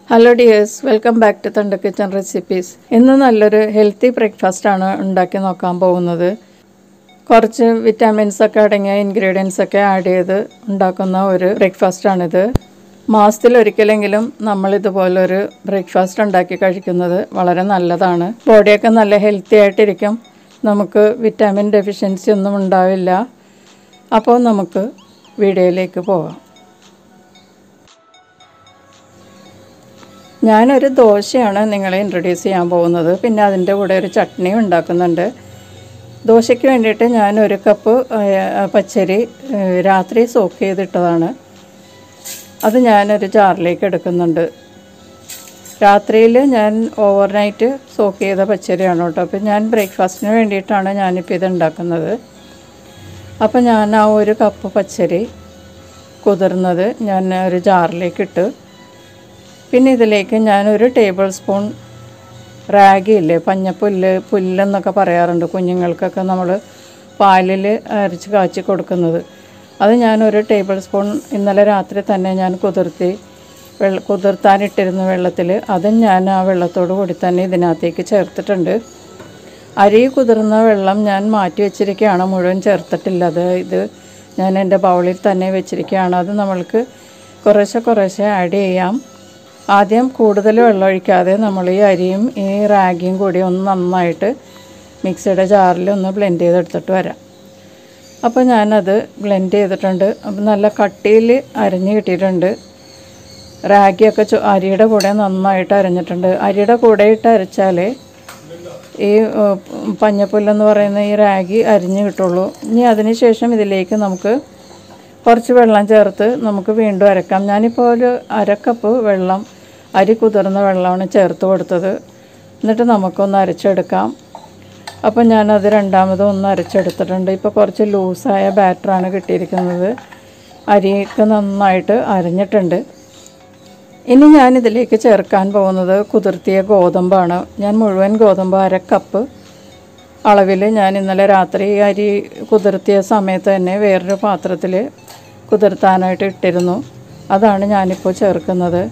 hello dears welcome back to തണ്ട kitchen recipes ഇന്ന് നല്ലൊരു ഹെൽത്തി ബ്രേക്ക്ഫാസ്റ്റാണ് ഉണ്ടാക്കി നോക്കാൻ പോകുന്നത് കുറച്ച് വിറ്റാമിൻസ് ഒക്കെ അടങ്ങിയ ഇൻഗ്രീഡിയൻസ് ഒക്കെ ആഡ് ചെയ്ത് ഉണ്ടാക്കുന്ന ഒരു ബ്രേക്ക്ഫാസ്റ്റാണിത് മാസത്തിൽ ഒരിക്കലെങ്കിലും നമ്മൾ ഇതുപോലൊരു ബ്രേക്ക്ഫാസ്റ്റ് ഉണ്ടാക്കി കഴിക്കുന്നത് വളരെ നല്ലതാണ് ബോഡിയൊക്കെ നല്ല ഹെൽത്തി ആയിട്ടിരിക്കും നമുക്ക് വിറ്റാമിൻ ഡെഫിഷ്യൻസി ഒന്നും ഉണ്ടാവില്ല അപ്പോൾ നമുക്ക് വീഡിയോയിലേക്ക് പോകാം ഞാനൊരു ദോശയാണ് നിങ്ങളെ ഇൻട്രൊഡ്യൂസ് ചെയ്യാൻ പോകുന്നത് പിന്നെ അതിൻ്റെ കൂടെ ഒരു ചട്നിയും ഉണ്ടാക്കുന്നുണ്ട് ദോശയ്ക്ക് വേണ്ടിയിട്ട് ഞാൻ ഒരു കപ്പ് പച്ചരി രാത്രി സോക്ക് ചെയ്തിട്ടതാണ് അത് ഞാനൊരു ജാറിലേക്ക് എടുക്കുന്നുണ്ട് രാത്രിയിൽ ഞാൻ ഓവർനൈറ്റ് സോക്ക് ചെയ്ത പച്ചരിയാണ് കേട്ടോ അപ്പോൾ ഞാൻ ബ്രേക്ക്ഫാസ്റ്റിന് വേണ്ടിയിട്ടാണ് ഞാനിപ്പോൾ ഇത് ഉണ്ടാക്കുന്നത് അപ്പോൾ ഞാൻ ആ ഒരു കപ്പ് പച്ചരി കുതിർന്നത് ഞാൻ ഒരു ജാറിലേക്ക് ഇട്ട് പിന്നെ ഇതിലേക്ക് ഞാനൊരു ടേബിൾ സ്പൂൺ റാഗി ഇല്ലേ പഞ്ഞപ്പുല്ല് പുല്ലെന്നൊക്കെ പറയാറുണ്ട് കുഞ്ഞുങ്ങൾക്കൊക്കെ നമ്മൾ പാലിൽ അരച്ച് കാച്ചി കൊടുക്കുന്നത് അത് ഞാനൊരു ടേബിൾ സ്പൂൺ ഇന്നലെ രാത്രി തന്നെ ഞാൻ കുതിർത്തി വെള്ള കുതിർത്താനിട്ടിരുന്ന വെള്ളത്തിൽ അതും ഞാൻ ആ വെള്ളത്തോട് കൂടി തന്നെ ഇതിനകത്തേക്ക് ചേർത്തിട്ടുണ്ട് അരി കുതിർന്ന വെള്ളം ഞാൻ മാറ്റി വെച്ചിരിക്കുകയാണ് മുഴുവൻ ചേർത്തിട്ടില്ല അത് ഇത് ഞാൻ എൻ്റെ ബൗളിൽ തന്നെ വെച്ചിരിക്കുകയാണ് അത് നമ്മൾക്ക് കുറേശ്ശെ കുറേശ്ശെ ആഡ് ചെയ്യാം ആദ്യം കൂടുതൽ വെള്ളം ഒഴിക്കാതെ നമ്മൾ ഈ അരിയും ഈ റാഗിയും കൂടി ഒന്ന് നന്നായിട്ട് മിക്സിയുടെ ജാറിൽ ഒന്ന് ബ്ലെൻഡ് ചെയ്തെടുത്തിട്ട് വരാം അപ്പോൾ ഞാനത് ബ്ലെൻഡ് ചെയ്തിട്ടുണ്ട് അപ്പം നല്ല കട്ടിയിൽ അരിഞ്ഞ് കിട്ടിയിട്ടുണ്ട് റാഗിയൊക്കെ ചു അരിയുടെ കൂടെ നന്നായിട്ട് അരഞ്ഞിട്ടുണ്ട് അരിയുടെ കൂടെ ഇട്ട് അരച്ചാൽ ഈ പഞ്ഞപ്പുല്ലെന്ന് പറയുന്ന ഈ റാഗി അരിഞ്ഞ് കിട്ടുള്ളൂ ഇനി അതിന് ശേഷം ഇതിലേക്ക് നമുക്ക് കുറച്ച് വെള്ളം ചേർത്ത് നമുക്ക് വീണ്ടും അരക്കാം ഞാനിപ്പോൾ ഒരു അരക്കപ്പ് വെള്ളം അരി കുതിർന്ന വെള്ളമാണ് ചേർത്ത് കൊടുത്തത് എന്നിട്ട് നമുക്കൊന്ന് അരച്ചെടുക്കാം അപ്പോൾ ഞാനത് രണ്ടാമത് ഒന്ന് അരച്ചെടുത്തിട്ടുണ്ട് ഇപ്പോൾ കുറച്ച് ലൂസായ ബാറ്ററാണ് കിട്ടിയിരിക്കുന്നത് അരിയൊക്കെ നന്നായിട്ട് അരഞ്ഞിട്ടുണ്ട് ഇനി ഞാൻ ഇതിലേക്ക് ചേർക്കാൻ പോകുന്നത് കുതിർത്തിയ ഗോതമ്പാണ് ഞാൻ മുഴുവൻ ഗോതമ്പ് അര കപ്പ് അളവിൽ ഞാൻ ഇന്നലെ രാത്രി അരി കുതിർത്തിയ സമയത്ത് തന്നെ വേറൊരു പാത്രത്തിൽ കുതിർത്താനായിട്ട് ഇട്ടിരുന്നു അതാണ് ഞാനിപ്പോൾ ചേർക്കുന്നത്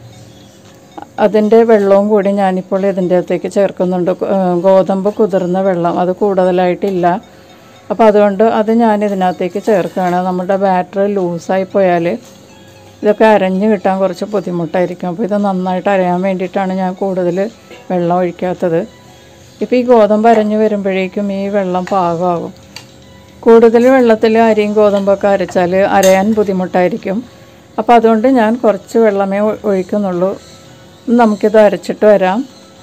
അതിൻ്റെ വെള്ളവും കൂടി ഞാനിപ്പോൾ ഇതിൻ്റെ അകത്തേക്ക് ചേർക്കുന്നുണ്ട് ഗോതമ്പ് കുതിർന്ന വെള്ളം അത് കൂടുതലായിട്ടില്ല അപ്പോൾ അതുകൊണ്ട് അത് ഞാൻ ഇതിനകത്തേക്ക് ചേർക്കുകയാണ് നമ്മുടെ ബാറ്റർ ലൂസായി പോയാൽ ഇതൊക്കെ അരഞ്ഞ് കിട്ടാൻ കുറച്ച് ബുദ്ധിമുട്ടായിരിക്കും അപ്പോൾ ഇത് നന്നായിട്ട് അരയാൻ വേണ്ടിയിട്ടാണ് ഞാൻ കൂടുതൽ വെള്ളം ഒഴിക്കാത്തത് ഇപ്പോൾ ഈ ഗോതമ്പ് അരഞ്ഞ് വരുമ്പോഴേക്കും ഈ വെള്ളം പാകമാകും കൂടുതൽ വെള്ളത്തിൽ അരിയും ഗോതമ്പൊക്കെ അരച്ചാൽ അരയാൻ ബുദ്ധിമുട്ടായിരിക്കും അപ്പോൾ അതുകൊണ്ട് ഞാൻ കുറച്ച് വെള്ളമേ ഒഴിക്കുന്നുള്ളൂ നമുക്കിത് അരച്ചിട്ട് വരാം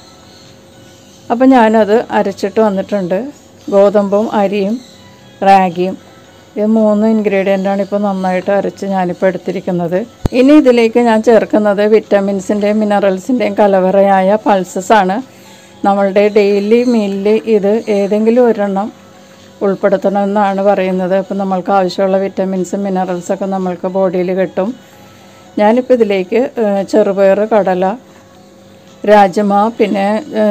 അപ്പോൾ ഞാനത് അരച്ചിട്ട് വന്നിട്ടുണ്ട് ഗോതമ്പും അരിയും റാഗിയും ഇത് മൂന്ന് ഇൻഗ്രീഡിയൻ്റാണ് ഇപ്പോൾ നന്നായിട്ട് അരച്ച് ഞാനിപ്പോൾ എടുത്തിരിക്കുന്നത് ഇനി ഇതിലേക്ക് ഞാൻ ചേർക്കുന്നത് വിറ്റാമിൻസിൻ്റെയും മിനറൽസിൻ്റെയും കലവറയായ പൾസസ് ആണ് നമ്മളുടെ ഡെയിലി മീലിൽ ഇത് ഏതെങ്കിലും ഒരെണ്ണം ഉൾപ്പെടുത്തണമെന്നാണ് പറയുന്നത് അപ്പോൾ നമ്മൾക്ക് ആവശ്യമുള്ള വിറ്റാമിൻസും മിനറൽസൊക്കെ നമ്മൾക്ക് ബോഡിയിൽ കിട്ടും ഞാനിപ്പോൾ ഇതിലേക്ക് ചെറുപയർ കടല രാജമ പിന്നെ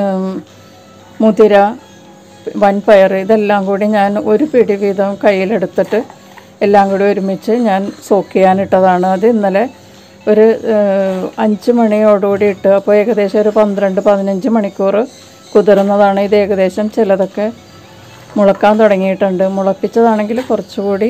മുതിര വൻപയർ ഇതെല്ലാം കൂടി ഞാൻ ഒരു പിടി വീതം കയ്യിലെടുത്തിട്ട് എല്ലാം കൂടി ഒരുമിച്ച് ഞാൻ സോക്ക് ചെയ്യാനിട്ടതാണ് അത് ഇന്നലെ ഒരു അഞ്ച് മണിയോടുകൂടി ഇട്ട് അപ്പോൾ ഏകദേശം ഒരു പന്ത്രണ്ട് പതിനഞ്ച് മണിക്കൂർ കുതിർന്നതാണ് ഇത് ഏകദേശം ചിലതൊക്കെ മുളക്കാൻ തുടങ്ങിയിട്ടുണ്ട് മുളപ്പിച്ചതാണെങ്കിൽ കുറച്ചുകൂടി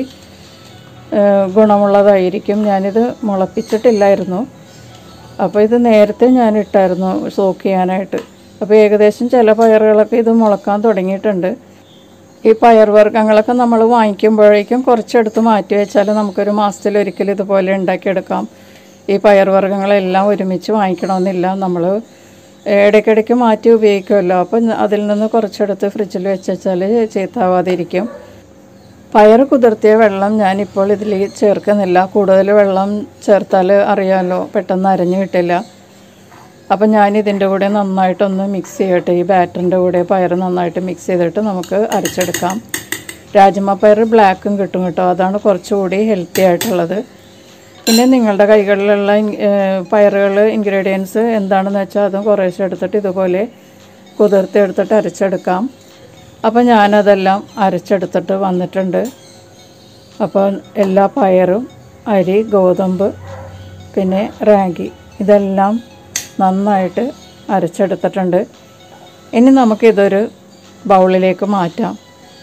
ഗുണമുള്ളതായിരിക്കും ഞാനിത് മുളപ്പിച്ചിട്ടില്ലായിരുന്നു അപ്പോൾ ഇത് നേരത്തെ ഞാൻ ഇട്ടായിരുന്നു സോക്ക് ചെയ്യാനായിട്ട് അപ്പോൾ ഏകദേശം ചില പയറുകളൊക്കെ ഇത് മുളക്കാൻ തുടങ്ങിയിട്ടുണ്ട് ഈ പയർ വർഗ്ഗങ്ങളൊക്കെ നമ്മൾ വാങ്ങിക്കുമ്പോഴേക്കും കുറച്ചെടുത്ത് മാറ്റി വെച്ചാൽ നമുക്കൊരു മാസത്തിൽ ഒരിക്കൽ ഇതുപോലെ ഉണ്ടാക്കിയെടുക്കാം ഈ പയർ വർഗ്ഗങ്ങളെല്ലാം ഒരുമിച്ച് വാങ്ങിക്കണമെന്നില്ല നമ്മൾ ഇടയ്ക്കിടയ്ക്ക് മാറ്റി ഉപയോഗിക്കുമല്ലോ അപ്പം അതിൽ നിന്ന് കുറച്ചെടുത്ത് ഫ്രിഡ്ജിൽ വെച്ച് വെച്ചാൽ ചീത്താവാതിരിക്കും പയർ കുതിർത്തിയ വെള്ളം ഞാനിപ്പോൾ ഇതിൽ ചേർക്കുന്നില്ല കൂടുതൽ വെള്ളം ചേർത്താൽ അറിയാമല്ലോ പെട്ടെന്ന് അരഞ്ഞു കിട്ടില്ല അപ്പം ഞാൻ ഇതിൻ്റെ കൂടെ നന്നായിട്ടൊന്ന് മിക്സ് ചെയ്യട്ടെ ഈ ബാറ്ററിൻ്റെ കൂടെ പയർ നന്നായിട്ട് മിക്സ് ചെയ്തിട്ട് നമുക്ക് അരച്ചെടുക്കാം രാജമ പയർ ബ്ലാക്കും കിട്ടും കേട്ടോ അതാണ് കുറച്ചുകൂടി ഹെൽത്തി ആയിട്ടുള്ളത് പിന്നെ നിങ്ങളുടെ കൈകളിലുള്ള പയറുകൾ ഇൻഗ്രീഡിയൻസ് എന്താണെന്ന് വെച്ചാൽ അതും കുറേശ്ശെ എടുത്തിട്ട് ഇതുപോലെ കുതിർത്തി എടുത്തിട്ട് അരച്ചെടുക്കാം അപ്പോൾ ഞാനതെല്ലാം അരച്ചെടുത്തിട്ട് വന്നിട്ടുണ്ട് അപ്പോൾ എല്ലാ പയറും അരി ഗോതമ്പ് പിന്നെ റാഗി ഇതെല്ലാം നന്നായിട്ട് അരച്ചെടുത്തിട്ടുണ്ട് ഇനി നമുക്കിതൊരു ബൗളിലേക്ക് മാറ്റാം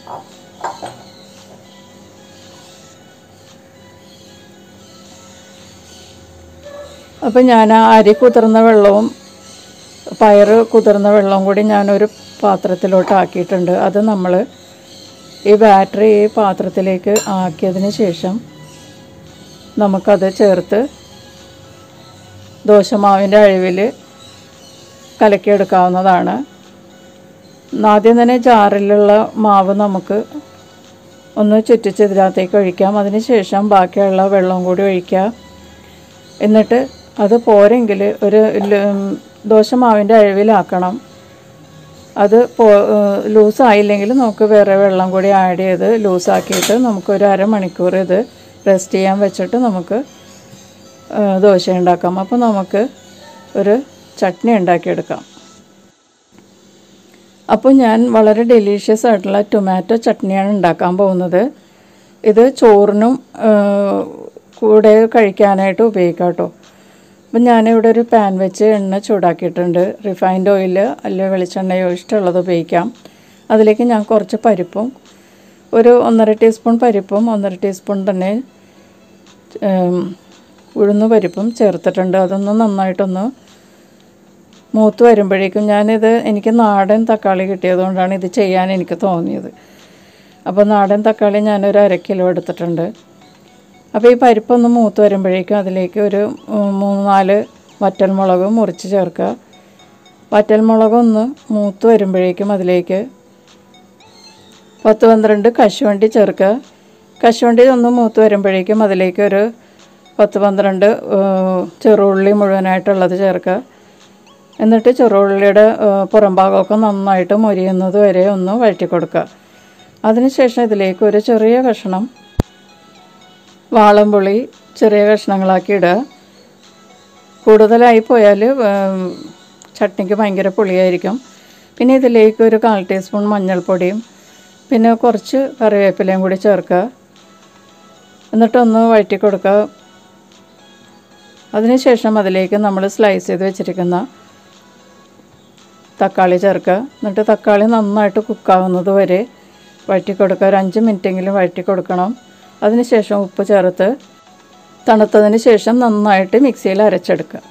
അപ്പം ഞാൻ ആ അരി കുതിർന്ന വെള്ളവും പയറ് കുതിർന്ന വെള്ളവും കൂടി ഞാനൊരു പാത്രത്തിലോട്ട് ആക്കിയിട്ടുണ്ട് അത് നമ്മൾ ഈ ബാറ്ററി ഈ പാത്രത്തിലേക്ക് ആക്കിയതിന് ശേഷം നമുക്കത് ചേർത്ത് ദോശമാവിൻ്റെ അഴിവിൽ കലക്കിയെടുക്കാവുന്നതാണ് ആദ്യം തന്നെ ജാറിലുള്ള മാവ് നമുക്ക് ഒന്ന് ചുറ്റിച്ച് ഇതിനകത്തേക്ക് ഒഴിക്കാം അതിന് ശേഷം ബാക്കിയുള്ള വെള്ളം കൂടി ഒഴിക്കുക എന്നിട്ട് അത് പോരെങ്കിൽ ഒരു ല- ദോശമാവിൻ്റെ അഴിവിലാക്കണം അത് പോ ലൂസായില്ലെങ്കിൽ നമുക്ക് വേറെ വെള്ളം കൂടി ആഡ് ചെയ്ത് ലൂസാക്കിയിട്ട് നമുക്കൊരു അരമണിക്കൂർ ഇത് റെസ്റ്റ് ചെയ്യാൻ വെച്ചിട്ട് നമുക്ക് ആ, ദോശ ഉണ്ടാക്കാം അപ്പോൾ നമുക്ക് ഒരു ചട്നി ഉണ്ടാക്കിയെടുക്കാം അപ്പോൾ ഞാൻ വളരെ ഡെലീഷ്യസ് ആയിട്ടുള്ള ടൊമാറ്റോ ചട്നിയാണ് ഉണ്ടാക്കാൻ പോകുന്നത് ഇത് ചോറിനും ആ, കൂടെ കഴിക്കാനായിട്ട് ഉപയോഗിക്കാം കേട്ടോ അപ്പം ഞാനിവിടെ ഒരു പാൻ വെച്ച് എണ്ണ ചൂടാക്കിയിട്ടുണ്ട് റിഫൈൻഡ് ഓയിൽ അല്ലെങ്കിൽ വെളിച്ചെണ്ണയോ ഇഷ്ടമുള്ളത് ഉപയോഗിക്കാം അതിലേക്ക് ഞാൻ കുറച്ച് പരിപ്പും ഒരു ഒന്നര ടീസ്പൂൺ പരിപ്പും ഒന്നര ടീസ്പൂൺ തന്നെ ഉം, ഉഴുന്ന് പരിപ്പും ചേർത്തിട്ടുണ്ട് അതൊന്ന് നന്നായിട്ടൊന്ന് മൂത്ത് വരുമ്പോഴേക്കും ഞാനിത് എനിക്ക് നാടൻ തക്കാളി കിട്ടിയതുകൊണ്ടാണ് ഇത് ചെയ്യാൻ എനിക്ക് തോന്നിയത് അപ്പോൾ നാടൻ തക്കാളി ഞാനൊരു അര കിലോ എടുത്തിട്ടുണ്ട് അപ്പോൾ ഈ പരിപ്പൊന്ന് മൂത്ത് വരുമ്പോഴേക്കും അതിലേക്ക് ഒരു ഉം, മൂന്ന് നാല് വറ്റൽമുളക് മുറിച്ച് ചേർക്കുക വറ്റൽമുളകൊന്ന് മൂത്ത് വരുമ്പോഴേക്കും അതിലേക്ക് പത്ത് പന്ത്രണ്ട് കശുവണ്ടി ചേർക്കുക കശുവണ്ടി ഒന്ന് മൂത്ത് വരുമ്പോഴേക്കും അതിലേക്ക് ഒരു പത്ത് പന്ത്രണ്ട് ഏഹ്, ചെറുള്ളി മുഴുവനായിട്ടുള്ളത് ചേർക്കുക എന്നിട്ട് ചെറുള്ളിയുടെ ഏഹ്, പുറം ഭാഗമൊക്കെ നന്നായിട്ട് മൊരിയുന്നത് വരെ ഒന്ന് വഴറ്റി കൊടുക്കുക അതിനുശേഷം ഇതിലേക്ക് ഒരു ചെറിയ കഷ്ണം വാളംപുളി ചെറിയ കഷ്ണങ്ങളാക്കി ഇടുക കൂടുതലായി പോയാൽ ഏം, ചട്നിക്ക് ഭയങ്കര പുളിയായിരിക്കും പിന്നെ ഇതിലേക്ക് ഒരു കാൽ ടീസ്പൂൺ മഞ്ഞൾപ്പൊടിയും പിന്നെ കുറച്ച് കറിവേപ്പിലയും കൂടി ചേർക്കുക എന്നിട്ടൊന്ന് വഴറ്റി കൊടുക്കുക അതിനുശേഷം അതിലേക്ക് നമ്മൾ സ്ലൈസ് ചെയ്ത് വെച്ചിരിക്കുന്ന തക്കാളി ചേർക്കുക എന്നിട്ട് തക്കാളി നന്നായിട്ട് കുക്കാവുന്നത് വരെ വഴറ്റി കൊടുക്കുക ഒരു അഞ്ച് മിനിറ്റെങ്കിലും വഴറ്റി കൊടുക്കണം അതിനുശേഷം ഉപ്പ് ചേർത്ത് തണുത്തതിന് ശേഷം നന്നായിട്ട് മിക്സിയിൽ അരച്ചെടുക്കുക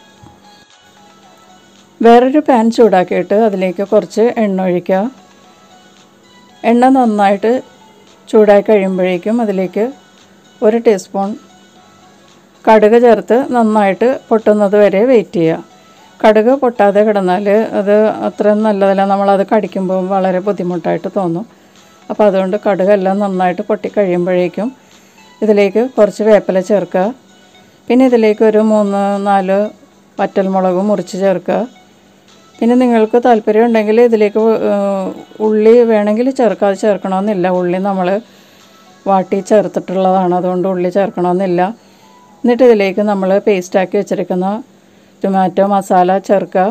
വേറൊരു പാൻ ചൂടാക്കിയിട്ട് അതിലേക്ക് കുറച്ച് എണ്ണ ഒഴിക്കുക എണ്ണ നന്നായിട്ട് ചൂടായി കഴിയുമ്പോഴേക്കും അതിലേക്ക് ഒരു ടീസ്പൂൺ കടുക് ചേർത്ത് നന്നായിട്ട് പൊട്ടുന്നത് വരെ വെയിറ്റ് ചെയ്യുക കടുക് പൊട്ടാതെ കിടന്നാൽ അത് അത്ര നല്ലതല്ല നമ്മളത് കടിക്കുമ്പോൾ വളരെ ബുദ്ധിമുട്ടായിട്ട് തോന്നും അപ്പോൾ അതുകൊണ്ട് കടുകെല്ലാം നന്നായിട്ട് പൊട്ടി കഴിയുമ്പോഴേക്കും ഇതിലേക്ക് കുറച്ച് വേപ്പില ചേർക്കുക പിന്നെ ഇതിലേക്ക് ഒരു മൂന്ന് നാല് വറ്റൽമുളക് മുറിച്ച് ചേർക്കുക പിന്നെ നിങ്ങൾക്ക് താല്പര്യം ഉണ്ടെങ്കിൽ ഇതിലേക്ക് ഏഹ്, ഉള്ളി വേണമെങ്കിൽ ചേർക്കാം അത് ചേർക്കണമെന്നില്ല ഉള്ളി നമ്മൾ വാട്ടി ചേർത്തിട്ടുള്ളതാണ് അതുകൊണ്ട് ഉള്ളി ചേർക്കണമെന്നില്ല എന്നിട്ട് ഇതിലേക്ക് നമ്മൾ പേസ്റ്റാക്കി വെച്ചിരിക്കുന്ന ടൊമാറ്റോ മസാല ചേർക്കുക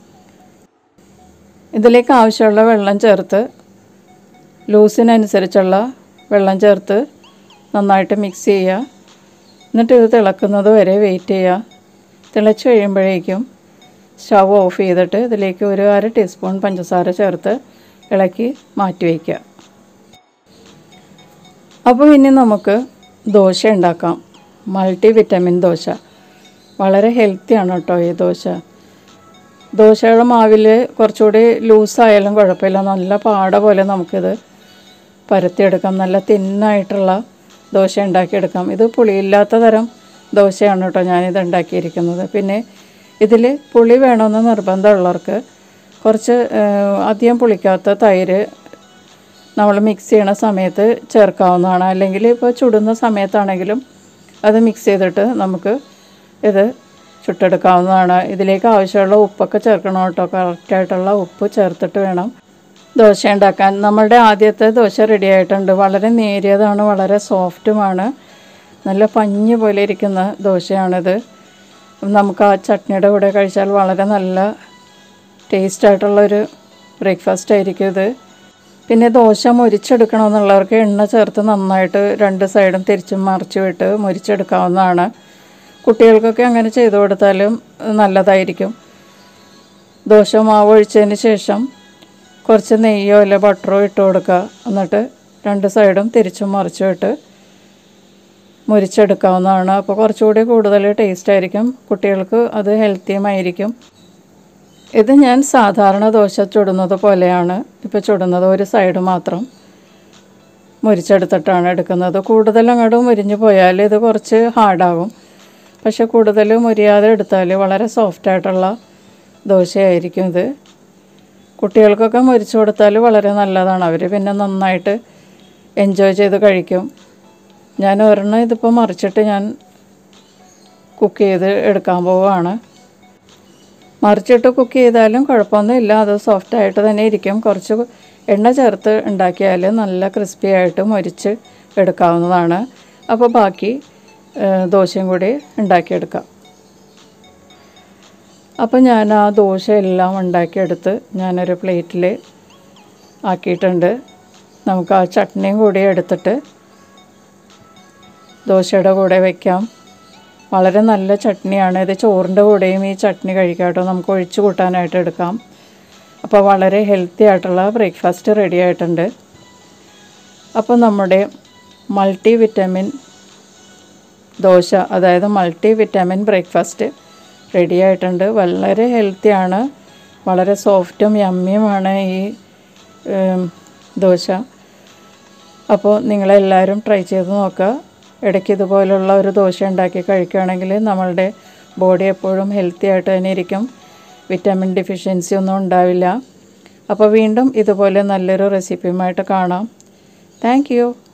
ഇതിലേക്ക് ആവശ്യമുള്ള വെള്ളം ചേർത്ത് ലൂസിനനുസരിച്ചുള്ള വെള്ളം ചേർത്ത് നന്നായിട്ട് മിക്സ് ചെയ്യുക എന്നിട്ട് ഇത് തിളക്കുന്നത് വരെ വെയിറ്റ് ചെയ്യുക തിളച്ച് കഴിയുമ്പോഴേക്കും സ്റ്റവ് ഓഫ് ചെയ്തിട്ട് ഇതിലേക്ക് ഒരു അര ടീസ്പൂൺ പഞ്ചസാര ചേർത്ത് ഇളക്കി മാറ്റി വയ്ക്കുക അപ്പോൾ ഇനി നമുക്ക് ദോശ ഉണ്ടാക്കാം മൾട്ടി വിറ്റമിൻ ദോശ വളരെ ഹെൽത്തിയാണ് കേട്ടോ ഈ ദോശ ദോശയുടെ മാവിൽ കുറച്ചുകൂടി ലൂസായാലും കുഴപ്പമില്ല നല്ല പാട പോലെ നമുക്കിത് പരത്തിയെടുക്കാം നല്ല തിന്നായിട്ടുള്ള ദോശ ഉണ്ടാക്കിയെടുക്കാം ഇത് പുളിയില്ലാത്ത തരം ദോശയാണ് കേട്ടോ ഞാനിത് ഉണ്ടാക്കിയിരിക്കുന്നത് പിന്നെ ഇതിൽ പുളി വേണമെന്ന് നിർബന്ധമുള്ളവർക്ക് കുറച്ച് ഏഹ്, അധികം പുളിക്കാത്ത തൈര് നമ്മൾ മിക്സ് ചെയ്യണ സമയത്ത് ചേർക്കാവുന്നതാണ് അല്ലെങ്കിൽ ഇപ്പോൾ ചുടുന്ന സമയത്താണെങ്കിലും അത് മിക്സ് ചെയ്തിട്ട് നമുക്ക് ഇത് ചുട്ടെടുക്കാവുന്നതാണ് ഇതിലേക്ക് ആവശ്യമുള്ള ഉപ്പൊക്കെ ചേർക്കണം കേട്ടോ കറക്റ്റായിട്ടുള്ള ഉപ്പ് ചേർത്തിട്ട് വേണം ദോശ ഉണ്ടാക്കാൻ നമ്മളുടെ ആദ്യത്തെ ദോശ റെഡി ആയിട്ടുണ്ട് വളരെ നേരിയതാണ് വളരെ സോഫ്റ്റുമാണ് നല്ല പഞ്ഞ് പോലെ ഇരിക്കുന്ന ദോശയാണിത് നമുക്ക് ആ ചട്നിയുടെ കൂടെ കഴിച്ചാൽ വളരെ നല്ല ടേസ്റ്റ് ആയിട്ടുള്ളൊരു ബ്രേക്ക്ഫാസ്റ്റ് ആയിരിക്കും ഇത് പിന്നെ ദോശ മുരിച്ചെടുക്കണമെന്നുള്ളവർക്ക് എണ്ണ ചേർത്ത് നന്നായിട്ട് രണ്ട് സൈഡും തിരിച്ചും മറിച്ചും ഇട്ട് മുരിച്ചെടുക്കാവുന്നതാണ് കുട്ടികൾക്കൊക്കെ അങ്ങനെ ചെയ്തു കൊടുത്താലും നല്ലതായിരിക്കും ദോശ മാവ് ഒഴിച്ചതിന് ശേഷം കുറച്ച് നെയ്യോ അല്ലെ ബട്ടറോ ഇട്ട് കൊടുക്കുക എന്നിട്ട് രണ്ട് സൈഡും തിരിച്ചും മറിച്ചും ഇട്ട് മുരിച്ചെടുക്കാവുന്നതാണ് അപ്പോൾ കുറച്ചുകൂടി കൂടുതൽ ടേസ്റ്റ് ആയിരിക്കും കുട്ടികൾക്ക് അത് ഹെൽത്തിയുമായിരിക്കും ഇത് ഞാൻ സാധാരണ ദോശ ചുടുന്നത് പോലെയാണ് ഇപ്പോൾ ചുടുന്നത് ഒരു സൈഡ് മാത്രം മുരിച്ചെടുത്തിട്ടാണ് എടുക്കുന്നത് കൂടുതൽ അങ്ങോട്ട് മുരിഞ്ഞു പോയാൽ ഇത് കുറച്ച് ഹാർഡാകും പക്ഷെ കൂടുതൽ മുരിയാതെ എടുത്താൽ വളരെ സോഫ്റ്റായിട്ടുള്ള ദോശയായിരിക്കും ഇത് കുട്ടികൾക്കൊക്കെ മുരിച്ചു കൊടുത്താൽ വളരെ നല്ലതാണ് അവർ പിന്നെ നന്നായിട്ട് എൻജോയ് ചെയ്ത് കഴിക്കും ഞാൻ ഒരെണ്ണം ഇതിപ്പോൾ മറിച്ചിട്ട് ഞാൻ കുക്ക് ചെയ്ത് എടുക്കാൻ പോവുകയാണ് മറിച്ചിട്ട് കുക്ക് ചെയ്താലും കുഴപ്പമൊന്നുമില്ല അത് സോഫ്റ്റായിട്ട് തന്നെ ഇരിക്കും കുറച്ച് എണ്ണ ചേർത്ത് ഉണ്ടാക്കിയാൽ നല്ല ക്രിസ്പി ആയിട്ട് മൊരിച്ച് എടുക്കാവുന്നതാണ് അപ്പോൾ ബാക്കി ഏഹ്, ദോശയും കൂടി ഉണ്ടാക്കിയെടുക്കാം അപ്പോൾ ഞാൻ ആ ദോശ എല്ലാം ഉണ്ടാക്കിയെടുത്ത് ഞാനൊരു പ്ലേറ്റിൽ ആക്കിയിട്ടുണ്ട് നമുക്ക് ആ ചട്നിയും കൂടി എടുത്തിട്ട് ദോശയുടെ കൂടെ വയ്ക്കാം വളരെ നല്ല ചട്നിയാണ് ഇത് ചോറിൻ്റെ കൂടെയും ഈ ചട്നി കഴിക്കാം കേട്ടോ നമുക്ക് ഒഴിച്ചു കൂട്ടാനായിട്ട് എടുക്കാം അപ്പോൾ വളരെ ഹെൽത്തി ആയിട്ടുള്ള ബ്രേക്ക്ഫാസ്റ്റ് റെഡി ആയിട്ടുണ്ട് അപ്പോൾ നമ്മുടെ മൾട്ടി വിറ്റമിൻ ദോശ അതായത് മൾട്ടി വിറ്റാമിൻ ബ്രേക്ക്ഫാസ്റ്റ് റെഡി ആയിട്ടുണ്ട് വളരെ ഹെൽത്തിയാണ് വളരെ സോഫ്റ്റും യമ്മിയുമാണ് ഈ ഉം, ദോശ അപ്പോൾ നിങ്ങളെല്ലാവരും ട്രൈ ചെയ്ത് നോക്കുക ഇടയ്ക്ക് ഇതുപോലുള്ള ഒരു ദോശ ഉണ്ടാക്കി കഴിക്കുകയാണെങ്കിൽ നമ്മളുടെ ബോഡി എപ്പോഴും ഹെൽത്തി ആയിട്ട് തന്നെ ഇരിക്കും വിറ്റാമിൻ ഡെഫിഷ്യൻസി ഒന്നും ഉണ്ടാവില്ല അപ്പോൾ വീണ്ടും ഇതുപോലെ നല്ലൊരു റെസിപ്പിയുമായിട്ട് കാണാം താങ്ക് യു